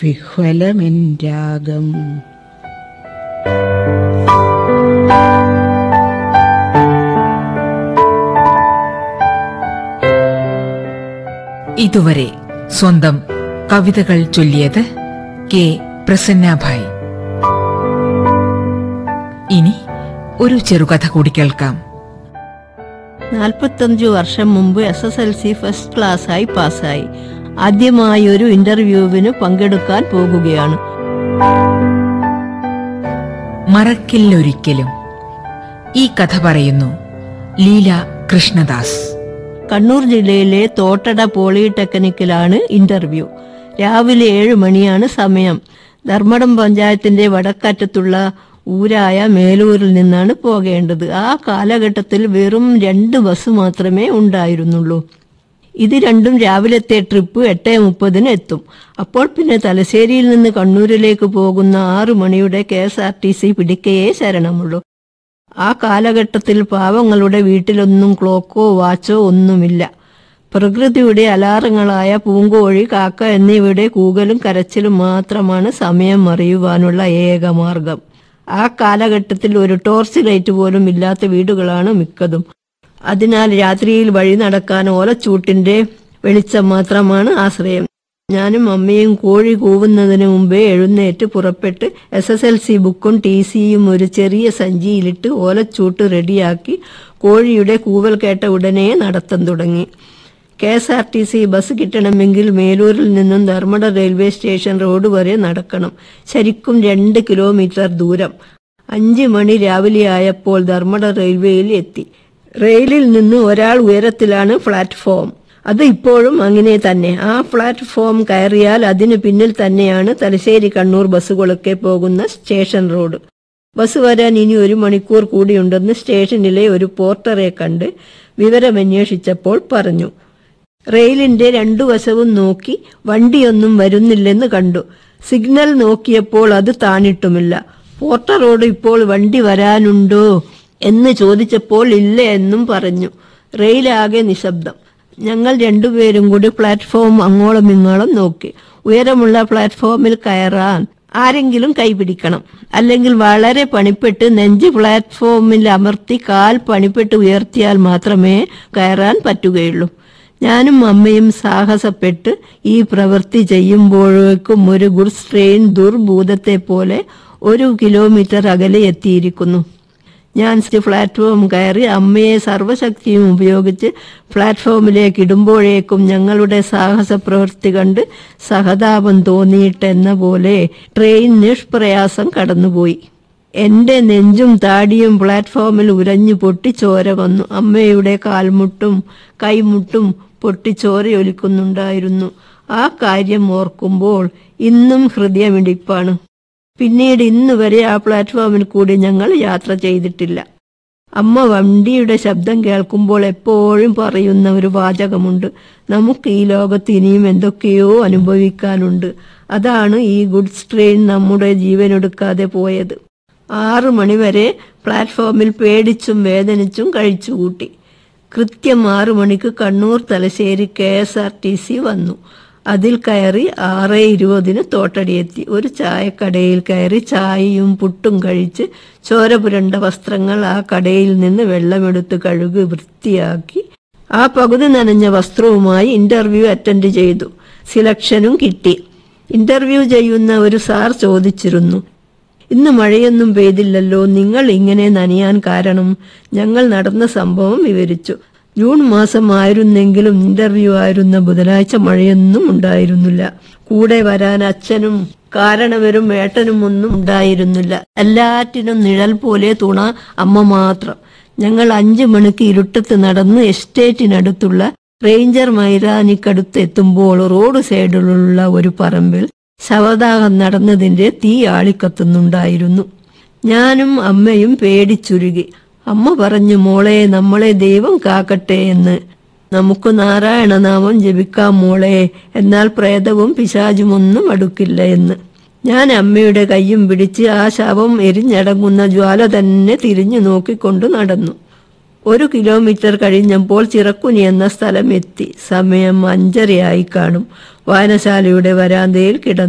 വിഹ്വലമെൻരാഗം ഇതുവരെ സ്വന്തം കവിതകൾ ചൊല്ലിയത് കെ പ്രസന്നാഭായ് ഇനി ഒരു ചെറുകഥ കൂടി കേൾക്കാം നാൽപ്പത്തഞ്ചു വർഷം മുമ്പ് S S L C first ക്ലാസ്സായി പാസ്സായി ആദ്യമായി ഒരു ഇന്റർവ്യൂവിന് പങ്കെടുക്കാൻ പോകുകയാണ് മറക്കില്ലൊരിക്കലും ഈ കഥ പറയുന്നു ലീല കൃഷ്ണദാസ് കണ്ണൂർ ജില്ലയിലെ തോട്ടട പോളിടെക്നിക്കിലാണ് ഇന്റർവ്യൂ രാവിലെ ഏഴ് മണിയാണ് സമയം ധർമ്മടം പഞ്ചായത്തിന്റെ വടക്കറ്റത്തുള്ള ഊരായ മേലൂരിൽ നിന്നാണ് പോകേണ്ടത് ആ കാലഘട്ടത്തിൽ വെറും രണ്ട് ബസ് മാത്രമേ ഉണ്ടായിരുന്നുള്ളൂ ഇത് രണ്ടും രാവിലത്തെ ട്രിപ്പ് എട്ട് മുപ്പതിന് എത്തും അപ്പോൾ പിന്നെ തലശ്ശേരിയിൽ നിന്ന് കണ്ണൂരിലേക്ക് പോകുന്ന ആറു മണിയുടെ K S R T C പിടിക്കയേ ശരണമുള്ളൂ ആ കാലഘട്ടത്തിൽ പാവങ്ങളുടെ വീട്ടിലൊന്നും ക്ലോക്കോ വാച്ചോ ഒന്നുമില്ല പ്രകൃതിയുടെ അലാറങ്ങളായ പൂങ്കോഴി കാക്ക എന്നിവയുടെ കൂകലും കരച്ചിലും മാത്രമാണ് സമയം അറിയുവാനുള്ള ഏക മാർഗം ആ കാലഘട്ടത്തിൽ ഒരു ടോർച്ച് ലൈറ്റ് പോലും ഇല്ലാത്ത വീടുകളാണ് മിക്കതും അതിനാൽ രാത്രിയിൽ വഴി നടക്കാൻ ഓലച്ചൂട്ടിന്റെ വെളിച്ചം മാത്രമാണ് ആശ്രയം ഞാനും അമ്മയും കോഴി കൂവുന്നതിന് മുമ്പേ എഴുന്നേറ്റ് പുറപ്പെട്ട് എസ് എസ് എൽ സി ബുക്കും ടി സിയും ഒരു ചെറിയ സഞ്ചിയിലിട്ട് ഓലച്ചൂട്ട് റെഡിയാക്കി കോഴിയുടെ കൂവൽ കേട്ട ഉടനെ നടത്തം തുടങ്ങി K S R T C bus കിട്ടണമെങ്കിൽ മേലൂരിൽ നിന്നും ധർമ്മട റെയിൽവേ സ്റ്റേഷൻ റോഡ് വരെ നടക്കണം ശരിക്കും രണ്ട് കിലോമീറ്റർ ദൂരം അഞ്ച് മണി രാവിലെ ആയപ്പോൾ ധർമ്മട റെയിൽവേയിൽ എത്തി റെയിലിൽ നിന്ന് ഒരാൾ ഉയരത്തിലാണ് പ്ലാറ്റ്ഫോം അത് ഇപ്പോഴും അങ്ങനെ തന്നെ ആ പ്ലാറ്റ്ഫോം കയറിയാൽ അതിന് പിന്നിൽ തന്നെയാണ് തലശ്ശേരി കണ്ണൂർ ബസ്സുകളൊക്കെ പോകുന്ന സ്റ്റേഷൻ റോഡ് ബസ് വരാൻ ഇനി ഒരു മണിക്കൂർ കൂടിയുണ്ടെന്ന് സ്റ്റേഷനിലെ ഒരു പോർട്ടറെ കണ്ട് വിവരമന്വേഷിച്ചപ്പോൾ പറഞ്ഞു റെയിലിന്റെ രണ്ടു വശവും നോക്കി വണ്ടിയൊന്നും വരുന്നില്ലെന്ന് കണ്ടു സിഗ്നൽ നോക്കിയപ്പോൾ അത് താണിട്ടുമില്ല പോർട്ടറോട് ഇപ്പോൾ വണ്ടി വരാനുണ്ടോ എന്ന് ചോദിച്ചപ്പോൾ ഇല്ല എന്നും പറഞ്ഞു റെയിലാകെ നിശബ്ദം ഞങ്ങൾ രണ്ടുപേരും കൂടി പ്ലാറ്റ്ഫോം അങ്ങോളം ഇങ്ങോളം നോക്കി ഉയരമുള്ള പ്ലാറ്റ്ഫോമിൽ കയറാൻ ആരെങ്കിലും കൈപിടിക്കണം അല്ലെങ്കിൽ വളരെ പണിപ്പെട്ട് നെഞ്ച് പ്ലാറ്റ്ഫോമിൽ അമർത്തി കാൽ പണിപ്പെട്ട് ഉയർത്തിയാൽ മാത്രമേ കയറാൻ പറ്റുകയുള്ളൂ ഞാനും അമ്മയും സാഹസപ്പെട്ട് ഈ പ്രവൃത്തി ചെയ്യുമ്പോഴേക്കും ഒരു ഗുഡ്സ് ട്രെയിൻ ദുർഭൂതത്തെ പോലെ ഒരു കിലോമീറ്റർ അകലെ എത്തിയിരിക്കുന്നു ഞാൻ പ്ലാറ്റ്ഫോം കയറി അമ്മയെ സർവശക്തിയും ഉപയോഗിച്ച് പ്ലാറ്റ്ഫോമിലേക്ക് ഇടുമ്പോഴേക്കും ഞങ്ങളുടെ സാഹസ പ്രവൃത്തി കണ്ട് സഹതാപം തോന്നിയിട്ടെന്ന പോലെ ട്രെയിൻ നിഷ്പ്രയാസം കടന്നുപോയി എന്റെ നെഞ്ചും താടിയും പ്ലാറ്റ്ഫോമിൽ ഉരഞ്ഞു പൊട്ടി ചോര വന്നു അമ്മയുടെ കാൽമുട്ടും കൈമുട്ടും പൊട്ടി ചോരയൊലിക്കുന്നുണ്ടായിരുന്നു ആ കാര്യം ഓർക്കുമ്പോൾ ഇന്നും ഹൃദയമിടിപ്പാണ് പിന്നീട് ഇന്നുവരെ ആ പ്ലാറ്റ്ഫോമിൽ കൂടി ഞങ്ങൾ യാത്ര ചെയ്തിട്ടില്ല അമ്മ വണ്ടിയുടെ ശബ്ദം കേൾക്കുമ്പോൾ എപ്പോഴും പറയുന്ന ഒരു വാചകമുണ്ട് നമുക്ക് ഈ ലോകത്ത് ഇനിയും എന്തൊക്കെയോ അനുഭവിക്കാനുണ്ട് അതാണ് ഈ ഗുഡ്സ് ട്രെയിൻ നമ്മുടെ ജീവനെടുക്കാതെ പോയത് ആറു മണിവരെ പ്ലാറ്റ്ഫോമിൽ പേടിച്ചും വേദനിച്ചും കഴിച്ചുകൂട്ടി കൃത്യം ആറു മണിക്ക് Kannur Thalassery K S R T C വന്നു അതിൽ കയറി ആറ് ഇരുപതിന് തോട്ടടിയെത്തി ഒരു ചായക്കടയിൽ കയറി ചായയും പുട്ടും കഴിച്ച് ചോര പുരണ്ട വസ്ത്രങ്ങൾ ആ കടയിൽ നിന്ന് വെള്ളമെടുത്ത് കഴുകി വൃത്തിയാക്കി ആ പകുതി നനഞ്ഞ വസ്ത്രവുമായി ഇന്റർവ്യൂ അറ്റൻഡ് ചെയ്തു സിലക്ഷനും കിട്ടി ഇന്റർവ്യൂ ചെയ്യുന്ന ഒരു സാർ ചോദിച്ചിരുന്നു ഇന്ന് മഴയൊന്നും പെയ്തില്ലല്ലോ നിങ്ങൾ ഇങ്ങനെ നനയാൻ കാരണം ഞങ്ങൾ നടന്ന സംഭവം വിവരിച്ചു ജൂൺ മാസം ആയിരുന്നെങ്കിലും ഇന്റർവ്യൂ ആയിരുന്ന ബുധനാഴ്ച മഴയൊന്നും ഉണ്ടായിരുന്നില്ല കൂടെ വരാൻ അച്ഛനും കാരണവരും ഏട്ടനും ഒന്നും ഉണ്ടായിരുന്നില്ല എല്ലാറ്റിനും നിഴൽ പോലെ തുണ അമ്മ മാത്രം ഞങ്ങൾ അഞ്ചു മണിക്ക് ഇരുട്ടത്ത് നടന്ന് എസ്റ്റേറ്റിനടുത്തുള്ള റേഞ്ചർ മൈതാനിക്കടുത്ത് എത്തുമ്പോൾ റോഡ് സൈഡിലുള്ള ഒരു പറമ്പിൽ ശവദാഹം നടന്നതിന്റെ തീ ആളിക്കത്തുന്നുണ്ടായിരുന്നു ഞാനും അമ്മയും പേടിച്ചുരുകി അമ്മ പറഞ്ഞു മോളെ നമ്മളെ ദൈവം കാക്കട്ടെ എന്ന് നമുക്ക് നാരായണനാമം ജപിക്കാം മോളെ എന്നാൽ പ്രേതവും പിശാചുമൊന്നും അടുക്കില്ല എന്ന് ഞാൻ അമ്മയുടെ കയ്യും പിടിച്ച് ആ ശവം എരിഞ്ഞടങ്ങുന്ന ജ്വാല തന്നെ തിരിഞ്ഞു നോക്കിക്കൊണ്ട് നടന്നു ഒരു കിലോമീറ്റർ കഴിഞ്ഞപ്പോൾ ചിറക്കുനി എന്ന സ്ഥലം എത്തി സമയം അഞ്ചരയായി കാണും വായനശാലയുടെ വരാന്തയിൽ കിടന്നു